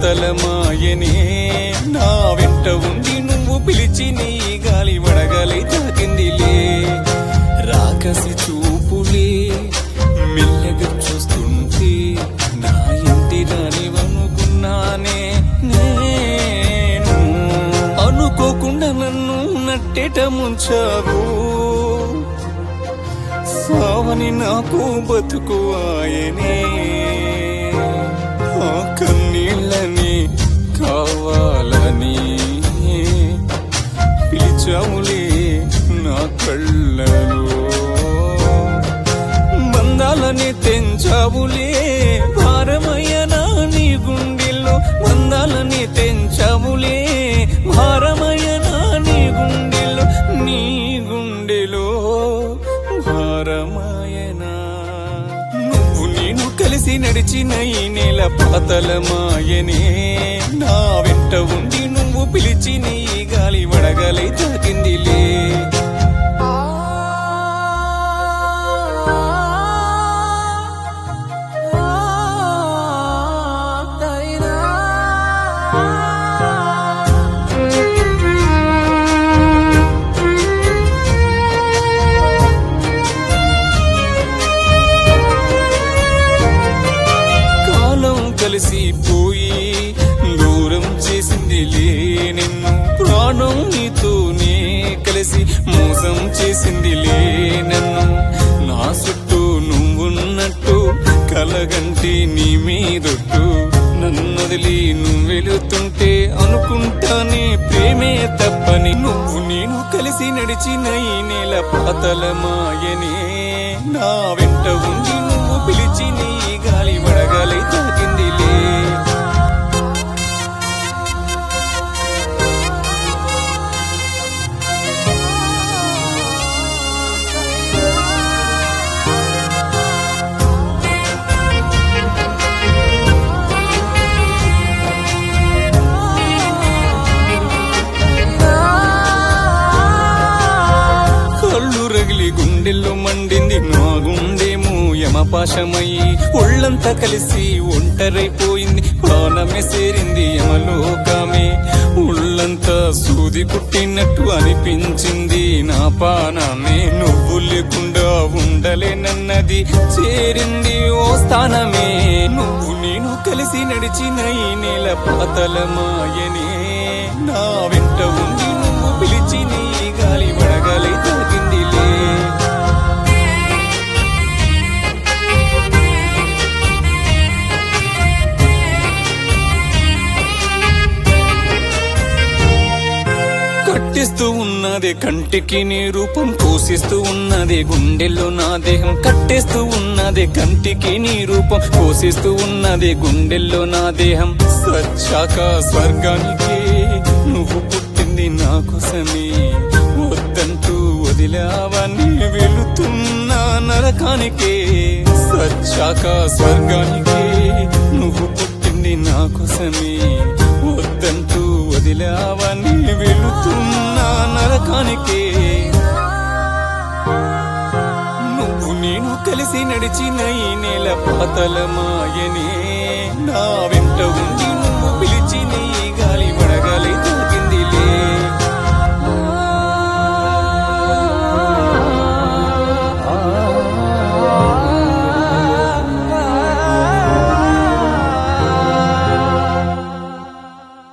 పాతలమాయనే నా వెంట ఉండి నువ్వు పిలిచి నీ గాలి వడగలై తాకిందిలే రాకసి చూపులే మెల్లగా చూస్తుంటే నా ఇంటి రానివనుకున్నానే నేను అనుకోకుండా నన్ను నట్టేట ముంచావు సావని నాకు బతుకు ఆయనే ఆ కన్నీళ్ళని కావాలని పిలిచాములే నా కళ్ళలో బంధాలని తెంచావులే భారమయ్యనా నీ గుండెల్లో బంధాలని తెంచావులే భారమయ్యనా నీ గుండెల్లో నీ గుండెలో భారమాయనా నువ్వు నేను కలిసి నడిచిన ఈ నెల పాతలమాయనే నా వెంట ఉండి నువ్వు పిలిచి నీ గాలి వడగలై తాకిందిలే కాలం కలిసిపోయి దూరం చేసింది లే నిన్ను ప్రాణం నీతోనే కలిసి మోసం చేసింది లే నన్ను నా చుట్టూ నువ్వున్నట్టు కలగంటి నీ మీదొట్టు నన్ను వదిలి నువ్వు వెళుతుంటే అనుకుంటానే ప్రేమే తప్పని నువ్వు నేను కలిసి నడిచిన ఈ నెల పాతలమాయనే నా వెంట ఉండి నువ్వు పిలిచి నీ గాలి వడగాలి తాకిందిలే కళ్ళు రగిలి గుండెల్లో మండింది నా గుండెము యమపాశమయ్యి ఒళ్ళంతా కలిసి ఒంటరైపోయింది ప్రాణమే సేరింది యమలోకమే ఒళ్ళంతా సూది కుట్టినట్టు అనిపించింది నా పానమే నువ్వు లేకుండా ఉండలేనన్నది చేరింది ఓ స్థానమే నువ్వు నేను కలిసి నడిచిన ఈ నెల పాతలమాయనే నా వెంట ఉండి నువ్వు పిలిచి నీ గాలి వడగాలి తాకిందిలే కట్టిస్తూ ఉన్నదే కంటికి నీ రూపం పోషిస్తూ ఉన్నదే గుండెల్లో నా దేహం కట్టేస్తూ ఉన్నదే కంటికి నీ రూపం పోషిస్తూ ఉన్నదే గుండెల్లో నా దేహం సచ్చాక స్వర్గానికి నువ్వు పుట్టింది నా కోసమే వద్దంటూ వదిలావని వెళుతున్నా నరకానికే సచ్చాక స్వర్గానికి నువ్వు పుట్టింది నా కోసమే వద్దంటూ వదిలావని వెళుతున్నా నరకానికే నువ్వు నేను కలిసి నడిచిన ఈ నెల పాతలమాయనే నా వెంట